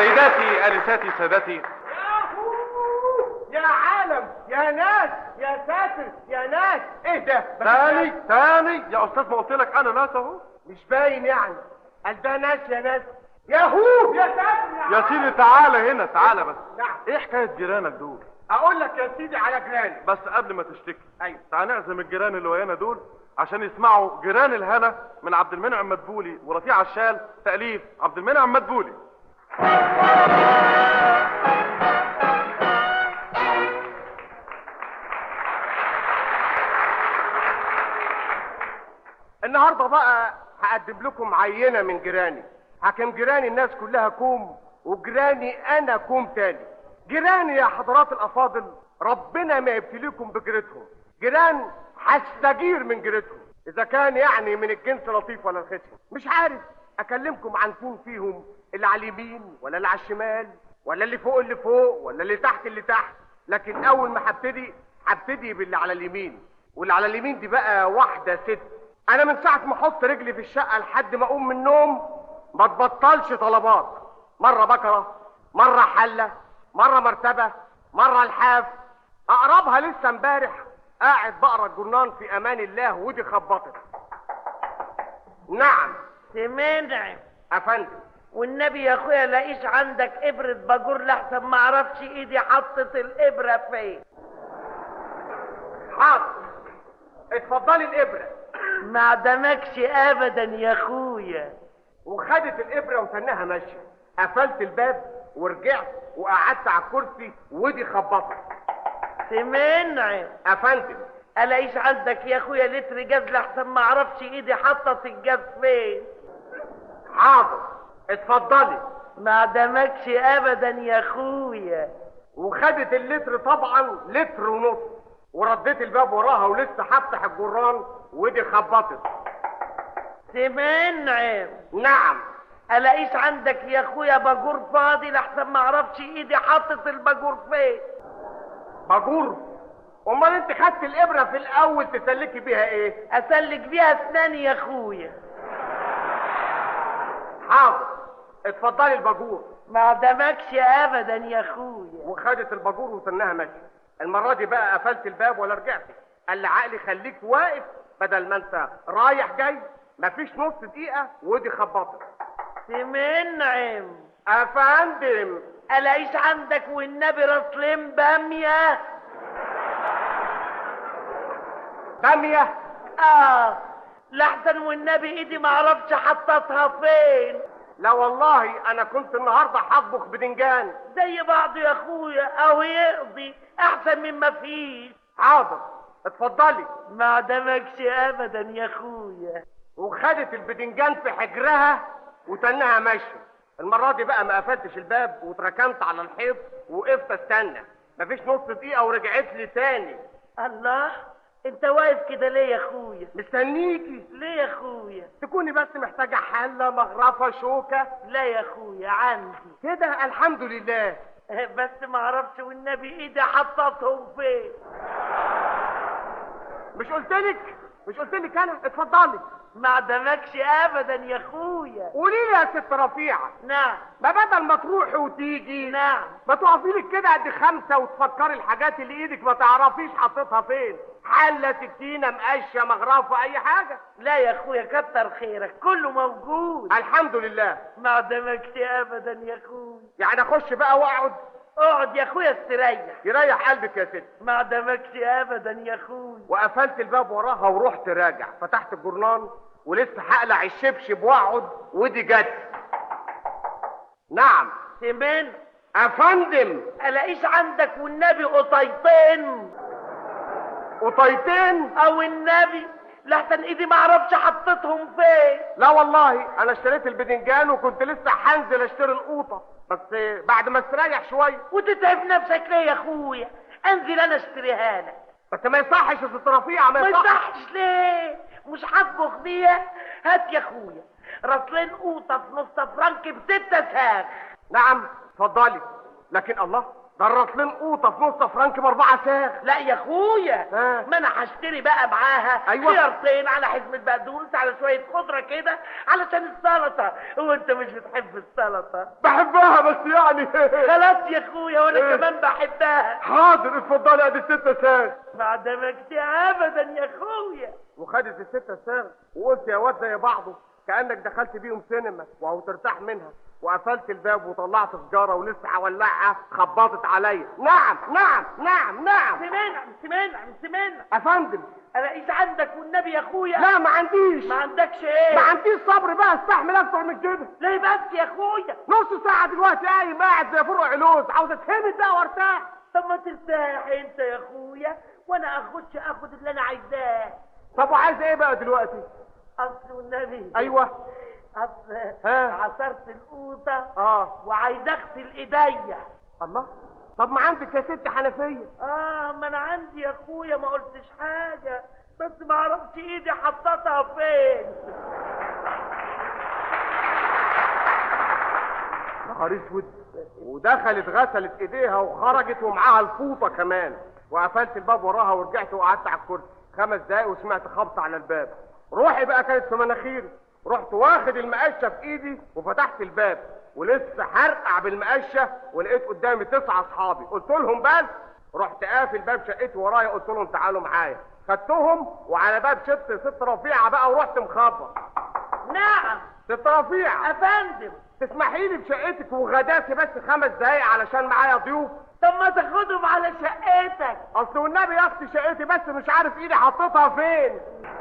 سيداتي انساتي سادتي يا عالم يا ناس يا ساتر يا ناس ايه ده تاني تاني يا استاذ ما قلت لك انا ناس اهو مش باين يعني قال ده ناس يا ناس ياهو يا ساتر يا سيدي تعالى هنا تعالى بس نعم ايه حكايه جيرانك دول اقول لك يا سيدي على جيراني بس قبل ما تشتكي ايوه تعال نعزم الجيران اللي ويانا دول عشان يسمعوا جيران الهنا من عبد المنعم مدبولي ورفيع عشال تاليف عبد المنعم مدبولي النهارده بقى هقدم لكم عينه من جيراني حكم جيراني الناس كلها كوم وجيراني انا كوم تاني جيراني يا حضرات الافاضل ربنا ما يبتليكم بجيرتهم جيران هستجير من جيرتهم اذا كان يعني من الجنس لطيف ولا الخشن مش عارف اكلمكم عن مين فيهم اللي على اليمين ولا اللي على الشمال ولا اللي فوق اللي فوق ولا اللي تحت اللي تحت لكن اول ما هبتدي هبتدي باللي على اليمين واللي على اليمين دي بقى واحده ست انا من ساعه ما احط رجلي في الشقه لحد ما اقوم من النوم ما تبطلش طلبات مره بكره مره حله مره مرتبه مره الحاف اقربها لسه امبارح قاعد بقرا الجرنان في امان الله ودي خبطت نعم سمنع افندم والنبي يا اخويا لاقيش عندك ابرة باجور لحسن ما اعرفش ايدي حطت الابرة فين حاضر اتفضلي الابره ما عدمكش ابدا يا اخويا وخدت الابره وتنها ماشيه قفلت الباب ورجعت وقعدت على الكرسي ودي خبطت سمنع افندم الاقيش عندك يا اخويا لتر جاز لحسن ما اعرفش ايدي حطت الجاز فين حاضر اتفضلي ما عدمكش ابدا يا اخويا وخدت اللتر طبعا لتر ونص ورديت الباب وراها ولسه هفتح الجران ودي خبطت سمنع نعم الاقيش عندك يا اخويا باجور فاضي لحسن ما اعرفش ايدي حطت الباجور فين باجور امال انت خدت الابره في الاول تسلكي بيها ايه اسلك بيها اسناني يا اخويا حاضر اتفضلي الباجور ما عدمكش ابدا يا اخويا وخدت الباجور وتنها ماشيه المره دي بقى قفلت الباب ولا رجعت قال لي عقلي خليك واقف بدل ما انت رايح جاي مفيش نص دقيقه ودي خبطت سمنعم افندم الاقيش عندك والنبي راسلين باميه باميه اه لحسن والنبي ايدي ما اعرفش حطتها فين لا والله انا كنت النهارده هطبخ بدنجان زي بعض يا اخويا او يقضي احسن مما فيه حاضر اتفضلي ما عدمكش ابدا يا اخويا وخدت البدنجان في حجرها وتنها ماشيه المره دي بقى ما قفلتش الباب واتركنت على الحيط وقفت استنى مفيش نص دقيقه ورجعت لي تاني الله انت واقف كده ليه يا اخويا مستنيكي ليه يا اخويا تكوني بس محتاجه حله مغرفه شوكه لا يا اخويا عندي كده الحمد لله بس ما اعرفش والنبي ايدي حطتهم فين مش قلتلك مش قلتلك انا اتفضلي ما عدمكش ابدا يا اخويا قولي لي يا ست رفيعه نعم ما بدل ما تروحي وتيجي نعم ما تقفي لك كده قد خمسه وتفكري الحاجات اللي ايدك ما تعرفيش حطيتها فين حله سكينه مقشه مغرفه اي حاجه لا يا اخويا كتر خيرك كله موجود الحمد لله ما عدمكش ابدا يا اخويا يعني اخش بقى واقعد اقعد يا اخويا استريح يريح قلبك يا ست ما عدمكش ابدا يا اخويا وقفلت الباب وراها ورحت راجع فتحت الجرنان ولسه هقلع الشبشب واقعد ودي جت نعم سمين افندم الاقيش عندك والنبي قطيتين قطيتين او النبي لحسن ايدي ما اعرفش حطيتهم فين لا والله انا اشتريت البدنجان وكنت لسه هنزل اشتري القوطه بس بعد ما استريح شويه وتتعب نفسك ليه يا اخويا انزل انا اشتريها لك بس ما يصحش يا ست رفيعه ما ما يصحش يصحش ليه مش هطبخ بيها هات يا اخويا راسلين قوطه في نص فرنك بستة ساغ نعم اتفضلي لكن الله ده الرطلين قوطه في نص فرنك باربعه ساغ لا يا اخويا ها. ما انا هشتري بقى معاها أيوة. خيارتين على حزمة بقدونس على شوية خضرة كده علشان السلطة هو انت مش بتحب السلطة بحبها بس يعني خلاص يا اخويا وانا إيه. كمان بحبها حاضر اتفضلي ادي الستة ساغ بعد ما اكتي ابدا يا اخويا وخدت الستة ساغ وقلت يا واد زي بعضه كأنك دخلت بيهم سينما وهو ترتاح منها وقفلت الباب وطلعت سجارة ولسه هولعها خبطت عليا نعم نعم نعم نعم سمعنا سمعنا سمعنا افندم الاقيش عندك والنبي يا اخويا لا ما عنديش ما عندكش ايه ما عنديش صبر بقى استحمل اكتر من كده ليه بس يا اخويا نص ساعة دلوقتي قايم قاعد زي فرع علوز عاوز اتهمد بقى وارتاح طب ما ترتاح انت يا اخويا وانا اخدش اخد اللي انا عايزاه طب وعايز ايه بقى دلوقتي اصل والنبي ايوه اصل ها. عصرت القوطة اه وعايز اغسل ايديا الله طب ما عندك يا ست حنفية اه ما انا عندي يا اخويا ما قلتش حاجة بس ما اعرفش ايدي حطيتها فين نهار اسود ودخلت غسلت ايديها وخرجت ومعاها الفوطه كمان وقفلت الباب وراها ورجعت وقعدت على الكرسي خمس دقايق وسمعت خبط على الباب روحي بقى كانت في مناخيري رحت واخد المقشه في ايدي وفتحت الباب ولسه هرقع بالمقشه ولقيت قدامي تسعة اصحابي قلت لهم بس رحت قافل باب شقتي ورايا قلت لهم تعالوا معايا خدتهم وعلى باب شط ست رفيعه بقى ورحت مخبط نعم ست رفيعه افندم تسمحي لي بشقتك وغداتي بس خمس دقايق علشان معايا ضيوف طب ما تاخدهم على شقتك اصل والنبي يا اختي شقتي بس مش عارف ايدي حطيتها فين